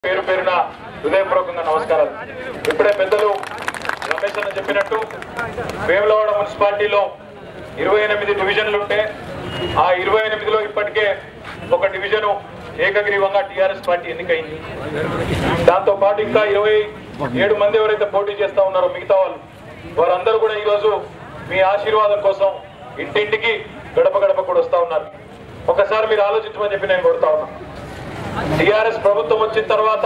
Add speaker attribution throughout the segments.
Speaker 1: పేరు పేరున హృదయపూర్వకంగా నమస్కారాలు ఇప్పుడే పెద్దలు రమేష్ అన్న చెప్పినట్టు వేములవాడ మున్సిపాలిటీలో ఇరవై ఎనిమిది డివిజన్లు ఉంటే ఆ ఇరవై ఎనిమిదిలో ఇప్పటికే ఒక డివిజను ఏకగ్రీవంగా టీఆర్ఎస్ పార్టీ ఎన్నికైంది దాంతో పాటు ఇంకా ఇరవై ఏడు మంది ఎవరైతే పోటీ చేస్తా ఉన్నారో మిగతా వాళ్ళు వారందరూ కూడా ఈరోజు మీ ఆశీర్వాదం కోసం ఇంటింటికి గడప గడప కూడా వస్తా ఉన్నారు ఒకసారి మీరు ఆలోచించమని చెప్పి నేను కొడతా ఉన్నాను టిఆర్ఎస్ ప్రభుత్వం వచ్చిన తర్వాత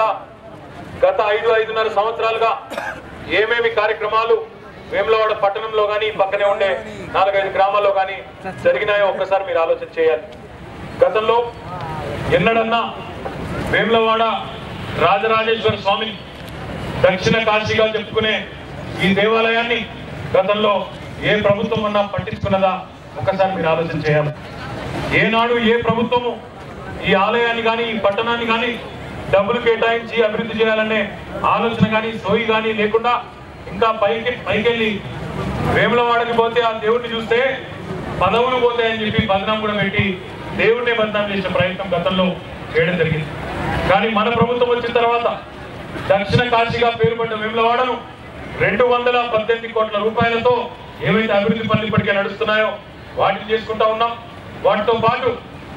Speaker 1: గత ఐదు ఐదున్నర సంవత్సరాలుగా ఏమేమి కార్యక్రమాలు వేములవాడ పట్టణంలో కానీ పక్కనే ఉండే నాలుగైదు గ్రామాల్లో కానీ జరిగినాయో ఒక్కసారి మీరు ఆలోచన చేయాలి గతంలో ఎన్నడన్నా వేములవాడ రాజరాజేశ్వర స్వామిని దక్షిణ కాశీగా చెప్పుకునే ఈ దేవాలయాన్ని గతంలో ఏ ప్రభుత్వం అన్నా పట్టించుకున్నదా ఒక్కసారి మీరు ఆలోచన చేయాలి ఏనాడు ఏ ప్రభుత్వము ఈ ఆలయాన్ని కానీ ఈ పట్టణాన్ని కానీ డబ్బులు కేటాయించి అభివృద్ధి చేయాలనే ఆలోచన కానీ సోయి కానీ లేకుండా ఇంకా పైకి పైకెళ్ళి వేములవాడకి పోతే ఆ దేవుడిని చూస్తే పదవులు పోతాయని చెప్పి బదనాం కూడా పెట్టి దేవుడినే బదనాం చేసిన ప్రయత్నం గతంలో చేయడం జరిగింది కానీ మన ప్రభుత్వం వచ్చిన తర్వాత దక్షిణ కాశీగా పేరుపడ్డ వేములవాడను రెండు వందల పద్దెనిమిది కోట్ల రూపాయలతో ఏవైతే అభివృద్ధి పనులు ఇప్పటికే నడుస్తున్నాయో వాటిని చేసుకుంటా ఉన్నాం వాటితో పాటు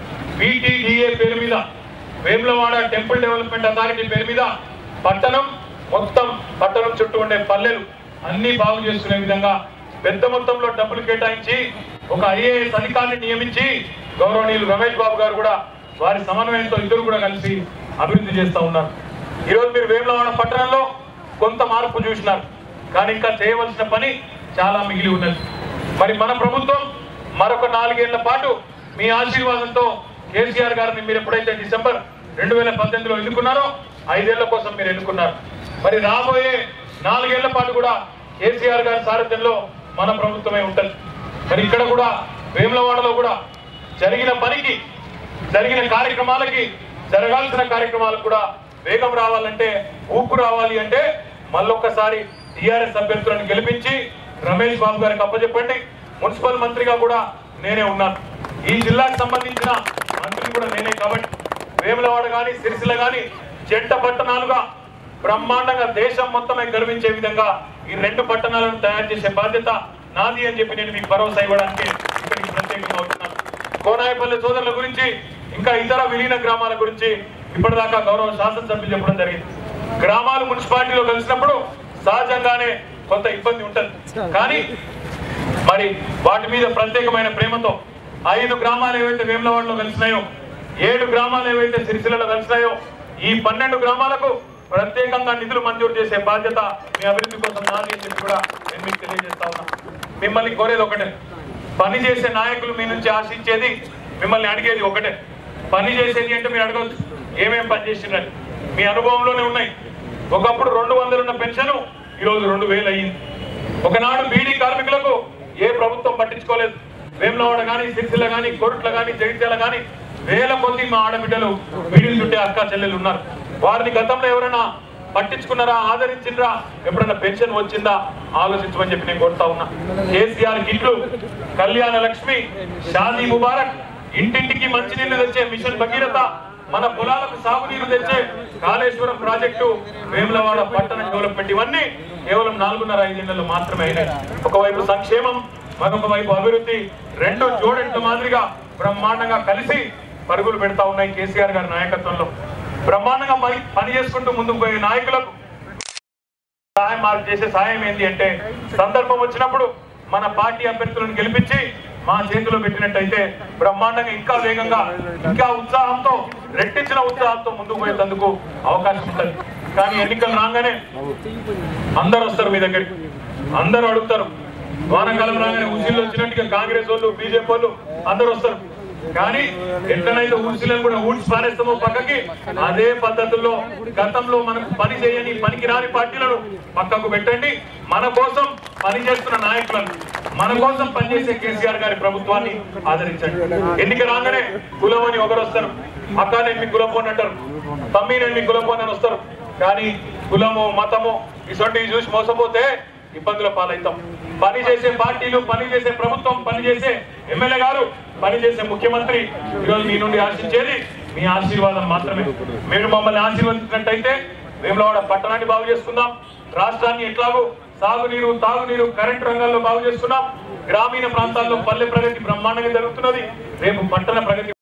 Speaker 1: బీటీడీఏ పేరు మీద వేములవాడ టెంపుల్ డెవలప్మెంట్ అథారిటీ పేరు మీద పట్టణం మొత్తం పట్టణం చుట్టూ ఉండే పల్లెలు అన్ని బాగు చేసుకునే విధంగా పెద్ద మొత్తంలో డబ్బులు కేటాయించి ఒక ఐఏఎస్ అధికారిని నియమించి గౌరవనీయులు రమేష్ బాబు గారు కూడా వారి సమన్వయంతో ఇద్దరు కూడా కలిసి అభివృద్ధి చేస్తా ఉన్నారు ఈరోజు మీరు వేములవాడ పట్టణంలో కొంత మార్పు చూసినారు కానీ ఇంకా చేయవలసిన పని చాలా మిగిలి ఉన్నది మరి మన ప్రభుత్వం మరొక నాలుగేళ్ల పాటు మీ ఆశీర్వాదంతో కేసీఆర్ గారిని మీరు ఎప్పుడైతే డిసెంబర్ రెండు వేల పద్దెనిమిదిలో ఎన్నుకున్నారో ఐదేళ్ల కోసం మీరు ఎన్నుకున్నారు మరి రాబోయే నాలుగేళ్ల పాటు కూడా కేసీఆర్ గారి సారథ్యంలో మన ప్రభుత్వమే ఉంటుంది మరి ఇక్కడ కూడా వేములవాడలో కూడా జరిగిన పనికి జరిగిన కార్యక్రమాలకి జరగాల్సిన కార్యక్రమాలకు కూడా వేగం రావాలంటే ఊపు రావాలి అంటే మళ్ళొక్కసారి టీఆర్ఎస్ అభ్యర్థులను గెలిపించి రమేష్ బాబు గారికి అప్పచెప్పండి మున్సిపల్ మంత్రిగా కూడా నేనే ఉన్నాను ఈ జిల్లాకు సంబంధించిన మంత్రి కూడా నేనే కాబట్టి వేములవాడ కానీ సిరిసిల్ల కానీ జంట పట్టణాలుగా బ్రహ్మాండంగా దేశం మొత్తమే గర్వించే విధంగా ఈ రెండు పట్టణాలను తయారు చేసే బాధ్యత నాది అని చెప్పి నేను మీకు భరోసా ఇవ్వడానికి ఇక్కడికి ప్రత్యేకంగా వచ్చినాను కోనాయపల్లి సోదరుల గురించి ఇంకా ఇతర విలీన గ్రామాల గురించి ఇప్పటిదాకా గౌరవ శాసనసభ్యులు చెప్పడం జరిగింది గ్రామాలు మున్సిపాలిటీలో కలిసినప్పుడు సహజంగానే కొంత ఇబ్బంది ఉంటుంది కానీ మరి వాటి మీద ప్రత్యేకమైన ప్రేమతో ఐదు గ్రామాలు ఏవైతే వేములవాడలో కలిసినాయో ఏడు గ్రామాలు ఏవైతే సిరిసిల్లలో కలిసినాయో ఈ పన్నెండు గ్రామాలకు ప్రత్యేకంగా నిధులు మంజూరు చేసే బాధ్యత మీ అభివృద్ధి కోసం నాది అని చెప్పి కూడా నేను మీకు తెలియజేస్తా ఉన్నా మిమ్మల్ని కోరేది ఒకటే పని చేసే నాయకులు మీ నుంచి ఆశించేది మిమ్మల్ని అడిగేది ఒకటే పని చేసేది అంటే మీరు అడగవచ్చు ఏమేం పని చేసిందని మీ అనుభవంలోనే ఉన్నాయి ఒకప్పుడు రెండు వందలు ఉన్న పెన్షన్ ఈరోజు రెండు వేలు అయ్యింది ఒకనాడు బీడీ కార్మికులకు ఏ ప్రభుత్వం పట్టించుకోలేదు వేములవాడ కానీ సిరిసిల్ల కానీ కోరుట్ల కానీ జగిత్యాల కానీ వేల కొద్ది మా ఆడబిడ్డలు బీడీలు చుట్టే అక్క చెల్లెలు ఉన్నారు వారిని గతంలో ఎవరైనా పట్టించుకున్నారా ఆదరించిండ్రా ఎప్పుడైనా పెన్షన్ వచ్చిందా ఆలోచించమని చెప్పి నేను కొడతా ఉన్నా కేసీఆర్ కిట్లు కళ్యాణ లక్ష్మి షాదీ ముబారక్ ఇంటింటికి మంచినీళ్లు తెచ్చే మిషన్ భగీరథ మన పొలాలకు సాగునీరు తెచ్చే కాళేశ్వరం ప్రాజెక్టు వేములవాడ పట్టణ డెవలప్మెంట్ ఇవన్నీ కేవలం నాలుగున్నర ఐదేళ్లలో మాత్రమే అయినాయి ఒకవైపు సంక్షేమం మరొక వైపు అభివృద్ధి రెండు జోడెంట్ల మాదిరిగా బ్రహ్మాండంగా కలిసి పరుగులు పెడతా ఉన్నాయి కేసీఆర్ గారి నాయకత్వంలో బ్రహ్మాండంగా పని పని చేసుకుంటూ ముందుకు పోయే నాయకులకు సహాయం మాకు చేసే సహాయం ఏంటి అంటే సందర్భం వచ్చినప్పుడు మన పార్టీ అభ్యర్థులను గెలిపించి మా చేతిలో పెట్టినట్టయితే బ్రహ్మాండంగా ఇంకా వేగంగా ఇంకా ఉత్సాహంతో రెట్టించిన ఉత్సాహంతో ముందుకు పోయేందుకు అవకాశం ఉంటుంది కానీ ఎన్నికలు రాగానే అందరూ వస్తారు మీ దగ్గరికి అందరూ అడుగుతారు వానాకాలం రాగానే ఉసిళ్ళు వచ్చినట్టుగా కాంగ్రెస్ వాళ్ళు బీజేపీ వాళ్ళు అందరూ వస్తారు కానీ ఎట్లనైతే ఊసిలను కూడా ఊడ్చి పారేస్తామో పక్కకి అదే పద్ధతుల్లో గతంలో మనకు పని చేయని పనికి రాని పార్టీలను పక్కకు పెట్టండి మన కోసం పని చేస్తున్న నాయకులను మన కోసం పనిచేసే కేసీఆర్ గారి ప్రభుత్వాన్ని ఆదరించండి ఎన్నిక రాగానే కులం అని ఒకరు వస్తారు అక్క నేను మీ కులపోని అంటారు తమ్మి నేను మీ కులపోని అని వస్తారు కానీ కులము మతము ఇటువంటివి చూసి మోసపోతే ఇబ్బందుల పాలవుతాం పని చేసే పార్టీలు పని చేసే ప్రభుత్వం పని చేసే ఎమ్మెల్యే గారు పని చేసే ముఖ్యమంత్రి ఈరోజు మీ నుండి ఆశించేది మీ ఆశీర్వాదం మాత్రమే మీరు మమ్మల్ని ఆశీర్వదించినట్టయితే వేములవాడ పట్టణాన్ని బాగు చేసుకుందాం రాష్ట్రాన్ని ఎట్లాగో సాగునీరు తాగునీరు కరెంట్ రంగాల్లో బాగు చేస్తున్నాం గ్రామీణ ప్రాంతాల్లో పల్లె ప్రగతి బ్రహ్మాండంగా జరుగుతున్నది రేపు పట్టణ ప్రగతి